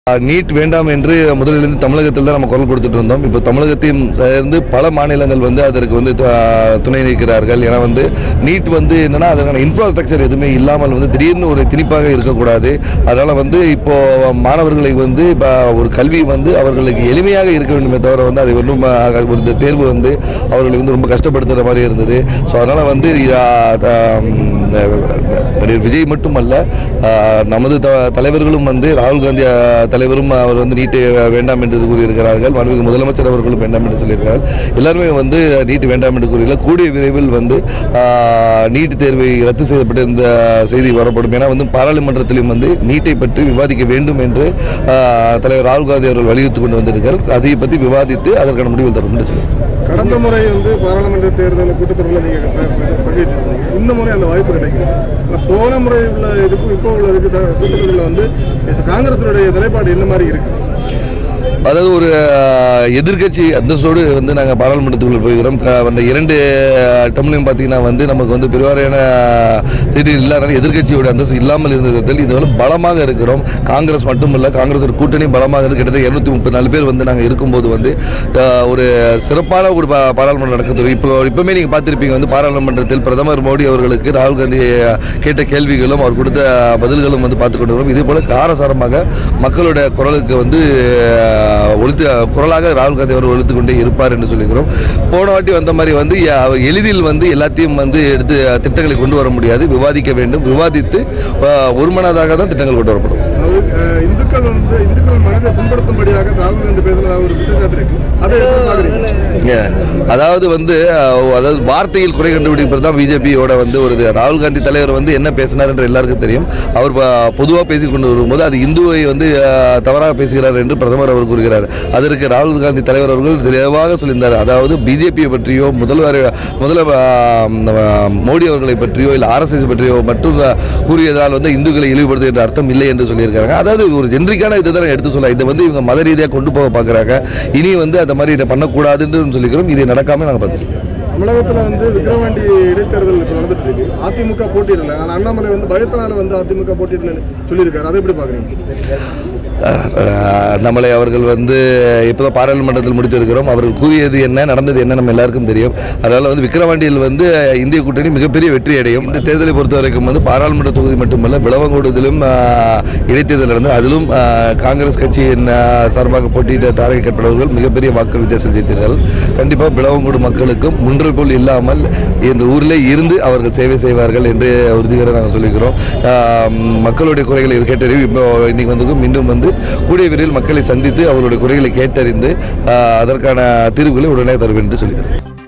NEET வேண்டாம் என்று முதலிலிருந்து தமிழகத்தில் தான் நம்ம குரல் கொடுத்துட்டு இருந்தோம் இப்போ தமிழகத்தையும் சேர்ந்து பல மாநிலங்கள் வந்து அதற்கு வந்து து- துணை நிற்கிறார்கள் ஏன்னா வந்து நீட் வந்து என்னன்னா அதற்கான இன்ஃப்ராஸ்ட்ரக்சர் எதுவுமே இல்லாமல் வந்து திடீர்னு ஒரு திணிப்பாக இருக்கக்கூடாது அதனால் வந்து இப்போ மாணவர்களை வந்து இப்போ ஒரு கல்வி வந்து அவர்களுக்கு எளிமையாக இருக்க வேண்டுமே தவிர வந்து அதை ஒன்றும் அஹ், ஒரு இந்த தேர்வு வந்து அவர்களை வந்து ரொம்ப கஷ்டப்படுத்துகிற மாதிரி இருந்தது ஸோ அதனால் வந்து இது, அஹ், அஹ், நடிகர் விஜய் மட்டுமல்ல அஹ், நமது த தலைவர்களும் வந்து ராகுல் காந்தி அஹ், தலைவரும் அவர் வந்து நீட்டு வேண்டாம் என்று கூறியிருக்கிறார்கள் மாண்புமிகு முதலமைச்சர் அவர்களும் வேண்டாம் என்று சொல்லியிருக்கிறார்கள் எல்லாருமே வந்து நீட் வேண்டாம் என்று கூறியிருக்கிறார் கூடிய விரைவில் வந்து அஹ், நீட் தேர்வை ரத்து செய்யப்பட்ட இந்த செய்தி வரப்படும் ஏன்னா வந்து பாராளுமன்றத்திலும் வந்து நீட்டை பற்றி விவாதிக்க வேண்டும் என்று அஹ், தலைவர் ராகுல் காந்தி அவர்கள் வலியுறுத்தி கொண்டு வந்திருக்கிறார் அதை பற்றி விவாதித்து அதற்கான முடிவு தரும் என்று சொல்லுங்கள் கடந்த முறை வந்து பாராளுமன்ற தேர்தல் கூட்டத்தொடரில் நீங்கள் பங்கேற்று இந்த முறை அந்த வாய்ப்பு கிடைக்கும் ஆனா போன முறை உள்ள இதுக்கும் இப்போ உள்ள இதுக்கு ச- கூட்டத்தொடரில் வந்து காங்கிரஸினுடைய நிலைப்பாடு என்ன மாதிரி இருக்கு அதாவது ஒரு அஹ், எதிர்க்கட்சி அந்தஸ்தோடு வந்து நாங்கள் பாராளுமன்றத்துக்குள்ள போய்க்கிறோம் க- அந்த இரண்டு டம்லையும் பார்த்தீங்கன்னா வந்து நமக்கு வந்து பெருவாரியான சீட்டு இல்லாதனால எதிர்க்கட்சியோட அந்தஸ்து இல்லாமல் இருந்ததில் இது வந்து பலமாக இருக்கிறோம் காங்கிரஸ் மட்டும் இல்லை காங்கிரஸ் ஒரு கூட்டணி பலமாக இருக்கு கிட்டத்தட்ட இருநூத்தி முப்பத்தி நாலு பேர் வந்து நாங்கள் இருக்கும்போது வந்து அஹ், ஒரு சிறப்பான ஒரு பா- பாராளுமன்றம் நடக்குது இப்போ இப்பவுமே நீங்கள் பார்த்துருப்பீங்க வந்து பாராளுமன்றத்தில் பிரதமர் மோடி அவர்களுக்கு ராகுல் காந்தி கேட்ட கேள்விகளும் அவர் கொடுத்த பதில்களும் வந்து பார்த்து கொண்டு வரும் இதே போல காரசாரமாக மக்களுடைய குரலுக்கு வந்து அஹ், ஒலித்து குரலாக ராகுல் காந்தி அவர் ஒழித்து கொண்டே இருப்பார் என்று சொல்லிக்கிறோம் போன வாட்டி வந்த மாதிரி வந்து ய- அவர் எளிதில் வந்து எல்லாத்தையும் வந்து எடுத்து அஹ், திட்டங்களை கொண்டு வர முடியாது விவாதிக்க வேண்டும் விவாதித்து அஹ், ஒருமனதாக தான் திட்டங்கள் கொண்டு வரப்படும் அதாவது அஹ், இந்துக்கள் வந்து இந்துக்கள் மனதை புண்படுத்தும்படியாக ராகுல் காந்தி பேசுனதாக ஒரு குற்றச்சாட்டு இருக்கு அதை எப்படி பார்க்குறீங்க Yeah. அதாவது வந்து அஹ், அதாவது வார்த்தையில் குறை கண்டுபிடிப்பது தான் பிஜேபியோட வந்து ஒரு இது. ராகுல் காந்தி தலைவர் வந்து என்ன பேசினார் என்று எல்லாருக்கும் தெரியும் அவர் பொதுவாக பேசிக் கொண்டு வரும்போது அது இந்துவை வந்து அஹ், தவறாக பேசுகிறார் என்று பிரதமர் அவர் கூறுகிறார் அதற்கு ராகுல் காந்தி தலைவர் அவர்கள் தெளிவாக சொல்லியிருந்தார் அதாவது பிஜேபியை பற்றியோ முதல்வர் முதல்வர் அஹ், மோடி அவர்களை பற்றியோ இல்லை ஆர்எஸ்எஸ் பற்றியோ மட்டும் அஹ், கூறியதால் வந்து இந்துக்களை இழிவுபடுத்து என்ற அர்த்தம் இல்லை என்று சொல்லியிருக்காங்க அதாவது ஒரு ஜென்ரிக்கான இதுதான் எடுத்து சொல்ல இதை வந்து இவங்க மத ரீதியாக கொண்டு போக பார்க்குறாங்க இனி வந்து அந்த மாதிரி இதை பண்ணக்கூடாதுன்னு சொல்லிக்கிறோம் இது நடக்காம நாங்கள் பார்த்துருக்கோம் தமிழகத்தில் வந்து விக்கிரவாண்டி இடைத்தேர்தல் இப்போ நடந்துட்டு இருக்கு அதிமுக போட்டியிடல ஆனால் அண்ணாமலை வந்து பயத்தினால வந்து அதிமுக போட்டியிடலன்னு சொல்லியிருக்காரு அதை எப்படி பார்க்குறீங்க அஹ், நம்மளை அவர்கள் வந்து இப்போதான் பாராளுமன்றத்தில் முடித்திருக்கிறோம் அவர்கள் கூறியது என்ன நடந்தது என்ன நம்ம எல்லாருக்கும் தெரியும் அதனால் வந்து விக்கிரவாண்டியில் வந்து இந்திய கூட்டணி மிகப்பெரிய வெற்றி அடையும் இந்த தேர்தலை பொறுத்த வரைக்கும் வந்து பாராளுமன்ற தொகுதி மட்டுமல்ல விளவங்கோடுதலும் அஹ், இடைத்தேர்தல் நடந்தது அதிலும் அஹ், காங்கிரஸ் கட்சியின் அஹ், சார்பாக போட்டியிட்ட தாரகை கட்படவர்கள் மிகப்பெரிய வாக்கு வித்தியாசம் ஜெயித்தார்கள் கண்டிப்பாக விளவங்கோடு மக்களுக்கும் முன்றை போல் இல்லாமல் இந்த ஊரில் இருந்து அவர்கள் சேவை செய்வார்கள் என்று உறுதிகர நாங்கள் சொல்லிக்கிறோம் அஹ், மக்களுடைய குறைகளை கேட்டறிவு இப்போ இன்னைக்கு வந்து மீண்டும் வந்து கூடிய விரைவில் மக்களை சந்தித்து அவர்களுடைய குறைகளை கேட்டறிந்து அஹ், அதற்கான தீர்வுகளை உடனே தருவேன் என்று சொல்லிக்கிறேன்